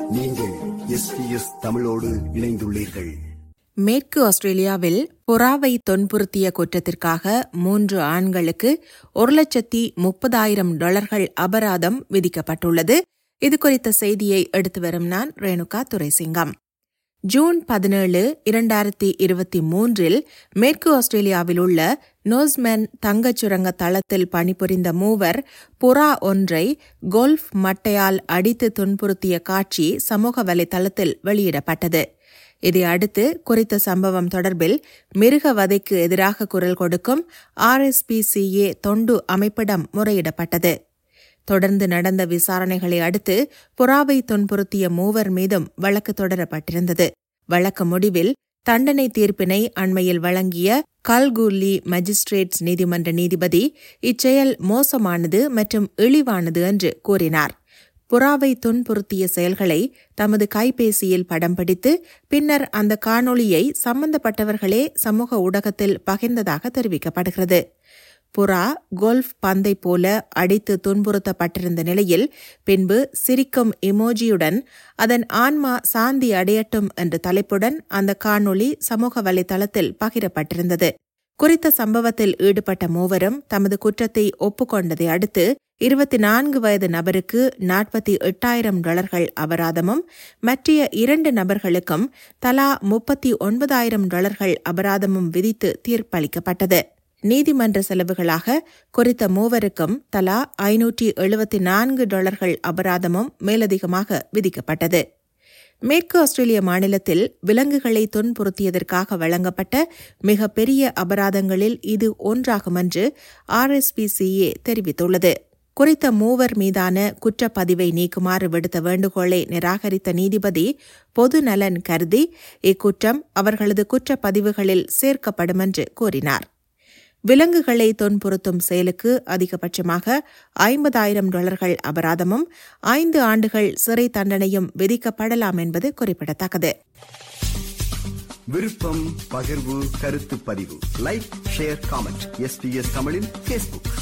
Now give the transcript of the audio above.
நீங்கள் எஸ்பிஎஸ் தமிழோடு இணைந்துள்ளீர்கள் மேற்கு ஆஸ்திரேலியாவில் புறாவை துன்புறுத்திய குற்றத்திற்காக மூன்று ஆண்களுக்கு ஒரு லட்சத்தி முப்பதாயிரம் டாலர்கள் அபராதம் விதிக்கப்பட்டுள்ளது இது குறித்த செய்தியை எடுத்து வரும் நான் ரேணுகா துரைசிங்கம் ஜூன் பதினேழு இரண்டாயிரத்தி இருபத்தி மூன்றில் மேற்கு ஆஸ்திரேலியாவில் உள்ள நோஸ்மேன் தங்கச் சுரங்க தளத்தில் பணிபுரிந்த மூவர் புறா ஒன்றை கோல்ஃப் மட்டையால் அடித்து துன்புறுத்திய காட்சி சமூக வலைதளத்தில் வெளியிடப்பட்டது இதை அடுத்து குறித்த சம்பவம் தொடர்பில் மிருக வதைக்கு எதிராக குரல் கொடுக்கும் ஆர்எஸ்பிசிஏ தொண்டு அமைப்பிடம் முறையிடப்பட்டது தொடர்ந்து நடந்த விசாரணைகளை அடுத்து புறாவை துன்புறுத்திய மூவர் மீதும் வழக்கு தொடரப்பட்டிருந்தது வழக்கு முடிவில் தண்டனை தீர்ப்பினை அண்மையில் வழங்கிய கல்கூலி மஜிஸ்ட்ரேட்ஸ் நீதிமன்ற நீதிபதி இச்செயல் மோசமானது மற்றும் இழிவானது என்று கூறினார் புறாவை துன்புறுத்திய செயல்களை தமது கைபேசியில் படம் பிடித்து பின்னர் அந்த காணொளியை சம்பந்தப்பட்டவர்களே சமூக ஊடகத்தில் பகிர்ந்ததாக தெரிவிக்கப்படுகிறது புறா கோல்ஃப் பந்தை போல அடித்து துன்புறுத்தப்பட்டிருந்த நிலையில் பின்பு சிரிக்கும் இமோஜியுடன் அதன் ஆன்மா சாந்தி அடையட்டும் என்ற தலைப்புடன் அந்த காணொளி சமூக வலைதளத்தில் பகிரப்பட்டிருந்தது குறித்த சம்பவத்தில் ஈடுபட்ட மூவரும் தமது குற்றத்தை ஒப்புக்கொண்டதை அடுத்து இருபத்தி நான்கு வயது நபருக்கு நாற்பத்தி எட்டாயிரம் டாலர்கள் அபராதமும் மற்றைய இரண்டு நபர்களுக்கும் தலா முப்பத்தி ஒன்பதாயிரம் டாலர்கள் அபராதமும் விதித்து தீர்ப்பளிக்கப்பட்டது நீதிமன்ற செலவுகளாக குறித்த மூவருக்கும் தலா ஐநூற்றி எழுபத்தி நான்கு டாலர்கள் அபராதமும் மேலதிகமாக விதிக்கப்பட்டது மேற்கு ஆஸ்திரேலிய மாநிலத்தில் விலங்குகளை துன்புறுத்தியதற்காக வழங்கப்பட்ட மிகப்பெரிய அபராதங்களில் இது ஒன்றாகும் என்று ஆர்எஸ்பிசிஏ தெரிவித்துள்ளது குறித்த மூவர் மீதான குற்றப்பதிவை நீக்குமாறு விடுத்த வேண்டுகோளை நிராகரித்த நீதிபதி பொது நலன் கருதி இக்குற்றம் அவர்களது குற்றப்பதிவுகளில் சேர்க்கப்படும் என்று கூறினார் விலங்குகளை துன்புறுத்தும் செயலுக்கு அதிகபட்சமாக ஐம்பதாயிரம் டாலர்கள் அபராதமும் ஐந்து ஆண்டுகள் சிறை தண்டனையும் விதிக்கப்படலாம் என்பது குறிப்பிடத்தக்கது விருப்பம் பகிர்வு கருத்து பதிவு லைக் ஷேர் காமெண்ட் எஸ்பிஎஸ் தமிழின் பேஸ்புக்